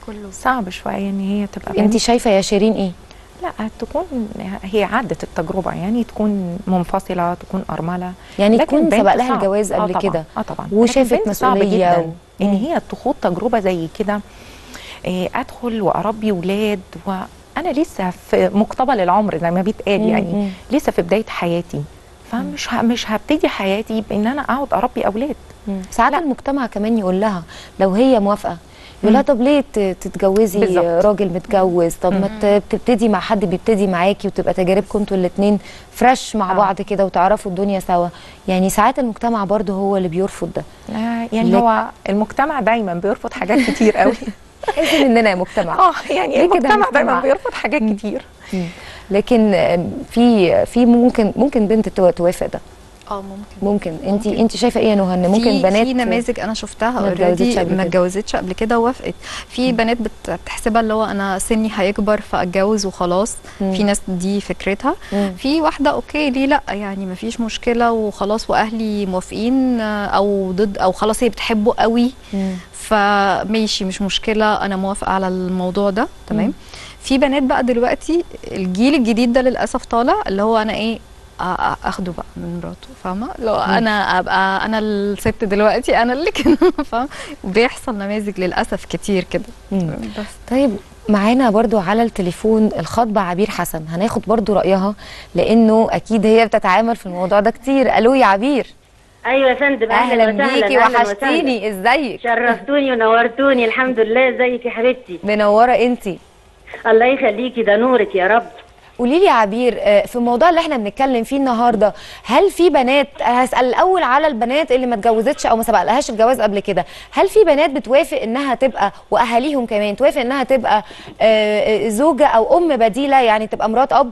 كله صعب شويه ان هي تبقى انت بنت شايفه يا شيرين ايه لا تكون هي عدت التجربه يعني تكون منفصله تكون ارمله يعني لكن تكون بنت سبق لها صعب. الجواز آه قبل طبعاً. كده اه طبعا وشافت لكن بنت صعب مسؤولية جدا و- ان مم. هي تخوض تجربه زي كده آه، ادخل واربي ولاد وانا لسه في مقتبل العمر زي ما بيتقال مم، يعني مم. لسه في بدايه حياتي فمش ه- مش هبتدي حياتي بان انا اقعد اربي اولاد ساعات لا. المجتمع كمان يقول لها لو هي موافقه يقول لها مم. طب ليه ت- تتجوزي بالظبط. راجل متجوز طب ما ت- تبتدي مع حد بيبتدي معاكي وتبقى تجاربكم انتوا الاثنين فريش مع آه. بعض كده وتعرفوا الدنيا سوا يعني ساعات المجتمع برضه هو اللي بيرفض ده آه، يعني لك- هو المجتمع دايما بيرفض حاجات كتير قوي احسن مننا يا مجتمع اه يعني ليه كده المجتمع المجتمع؟ دايما بيرفض حاجات كتير لكن آم، في في ممكن ممكن بنت تو- توافق ده اه ممكن ممكن انت ممكن. انت شايفه ايه يا نهى ان ممكن في بنات في نماذج انا شفتها ما اتجوزتش اوريدي قبل ما كده. اتجوزتش قبل كده ووافقت في بنات بت- بتحسبها اللي هو انا سني هيكبر فاتجوز وخلاص مم. في ناس دي فكرتها مم. في واحده اوكي ليه لا يعني ما فيش مشكله وخلاص واهلي موافقين آه، او ضد او خلاص هي بتحبه قوي مم. فماشي مش مشكله انا موافقه على الموضوع ده تمام في بنات بقى دلوقتي الجيل الجديد ده للاسف طالع اللي هو انا ايه أ- أ- اخده بقى من مراته فاهمه لو انا ابقى انا الست دلوقتي انا اللي كده فاهمه وبيحصل نماذج للاسف كتير كده مم. بس طيب معانا برضو على التليفون الخاطبة عبير حسن هناخد برضو رأيها لأنه أكيد هي بتتعامل في الموضوع ده كتير ألو يا عبير ايوه يا فندم أهلا وسهلا، بيكي أهلاً وحشتيني إزيك وسهلاً. شرفتوني ونورتوني الحمد لله ازيك يا حبيبتي منورة أنتي الله يخليكي ده نورك يا رب قولي لي يا عبير آه، في الموضوع اللي احنا بنتكلم فيه النهارده هل في بنات أنا هسال الاول على البنات اللي ما اتجوزتش او ما سبقلهاش الجواز قبل كده هل في بنات بتوافق انها تبقى واهاليهم كمان توافق انها تبقى آه، آه، زوجه او ام بديله يعني تبقى مرات اب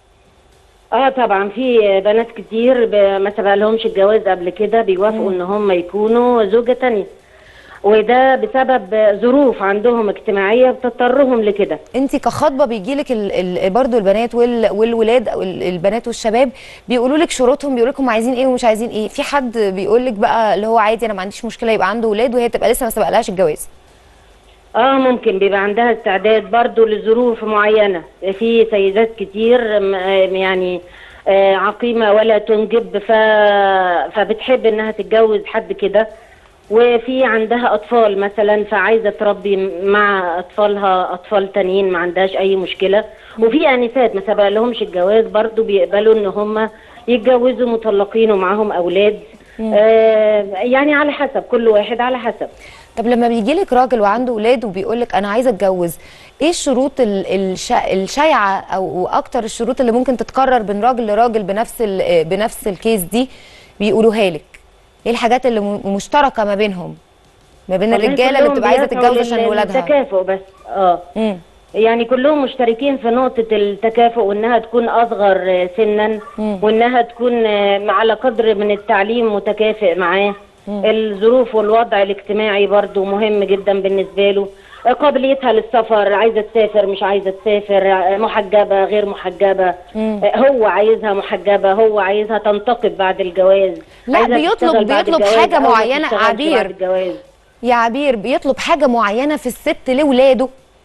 اه طبعا في بنات كتير ب- ما سبق لهمش الجواز قبل كده بيوافقوا ان هم يكونوا زوجة تانية وده بسبب ظروف عندهم اجتماعية بتضطرهم لكده انت كخطبه بيجي لك ال ال برضه البنات وال والولاد او ال- البنات والشباب بيقولوا لك شروطهم بيقولوا لكم عايزين ايه ومش عايزين ايه في حد بيقول لك بقى اللي هو عادي انا ما عنديش مشكله يبقى عنده ولاد وهي تبقى لسه ما سبقلهاش الجواز اه ممكن بيبقى عندها استعداد برضو لظروف معينة في سيدات كتير م- آه يعني آه عقيمة ولا تنجب ف... فبتحب انها تتجوز حد كده وفي عندها اطفال مثلا فعايزة تربي مع اطفالها اطفال تانيين ما عندهاش اي مشكلة وفي انسات ما سبق لهمش الجواز برضو بيقبلوا ان هم يتجوزوا مطلقين ومعاهم اولاد آه يعني على حسب كل واحد على حسب طب لما بيجي لك راجل وعنده ولاد وبيقول لك انا عايزه اتجوز ايه الشروط ال- الش... الشائعه او اكتر الشروط اللي ممكن تتكرر بين راجل لراجل بنفس ال... بنفس الكيس دي بيقولوها لك ايه الحاجات اللي م- مشتركه ما بينهم ما بين والله الرجاله اللي كلهم بتبقى عايزه بيسعوا تتجوز عشان لل- ولادها للتكافؤ بس اه امم يعني كلهم مشتركين في نقطة التكافؤ وانها تكون اصغر آه، سنا مم. وانها تكون آه، على قدر من التعليم متكافئ معاه الظروف والوضع الاجتماعي برضو مهم جدا بالنسبة له آه، قابليتها للسفر عايزة تسافر مش عايزة تسافر آه، محجبة غير محجبة مم. آه، هو عايزها محجبة هو عايزها تنتقب بعد الجواز لا، عايزها بيطلب- تشتغل بعد بيطلب الجواز حاجة أو ما معينة، تشتغلش عبير. بعد الجواز يا عبير بيطلب حاجه معينه في الست لولاده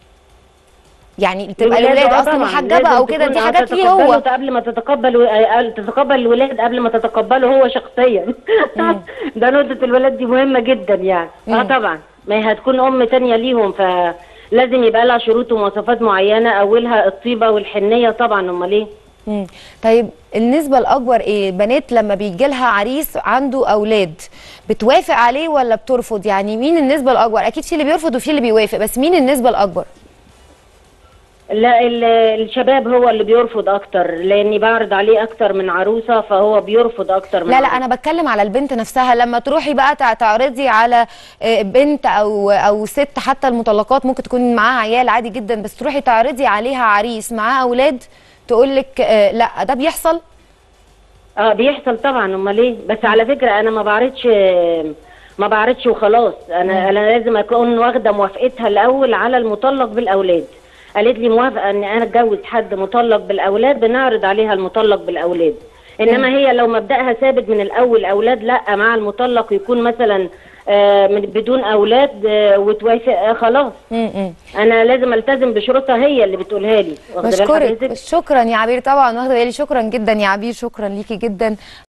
يعني تبقى الولاد الولاد آه اصلا طبعاً، محجبه لازم او كده تكون دي آه حاجات ليه تتقبله هو قبل ما تتقبل آه، تتقبل الولاد قبل ما تتقبله هو شخصيا ده نقطة الولاد دي مهمة جدا يعني اه مم. طبعا ما هي هتكون ام تانية ليهم فلازم يبقى لها شروط ومواصفات معينة اولها الطيبة والحنية طبعا امال ايه مم. طيب النسبة الأكبر إيه؟ بنات لما بيجي لها عريس عنده أولاد بتوافق عليه ولا بترفض؟ يعني مين النسبة الأكبر؟ أكيد في اللي بيرفض وفي اللي بيوافق بس مين النسبة الأكبر؟ لا ال- الشباب هو اللي بيرفض اكتر لاني بعرض عليه اكتر من عروسة فهو بيرفض اكتر من لا لا عروسة. أنا بتكلم على البنت نفسها لما تروحي بقى تع- تعرضي على آه، بنت أو أو ست حتى المطلقات ممكن تكون معاها عيال عادي جدا بس تروحي تعرضي عليها عريس معاه أولاد تقول لك لا ده بيحصل؟ اه بيحصل طبعا امال ايه بس على فكره انا ما بعرضش ما بعرضش وخلاص انا انا لازم اكون واخده موافقتها الاول على المطلق بالاولاد قالت لي موافقه ان انا اتجوز حد مطلق بالاولاد بنعرض عليها المطلق بالاولاد انما هي لو مبداها ثابت من الاول اولاد لا مع المطلق يكون مثلا آه، من بدون اولاد آه، وتوافق آه، خلاص م-م. انا لازم التزم بشروطها هي اللي بتقولها لي واخدة بال بشكرك حضرتك؟ شكرا يا عبير طبعا واخده بالي شكرا جدا يا عبير شكرا ليكي جدا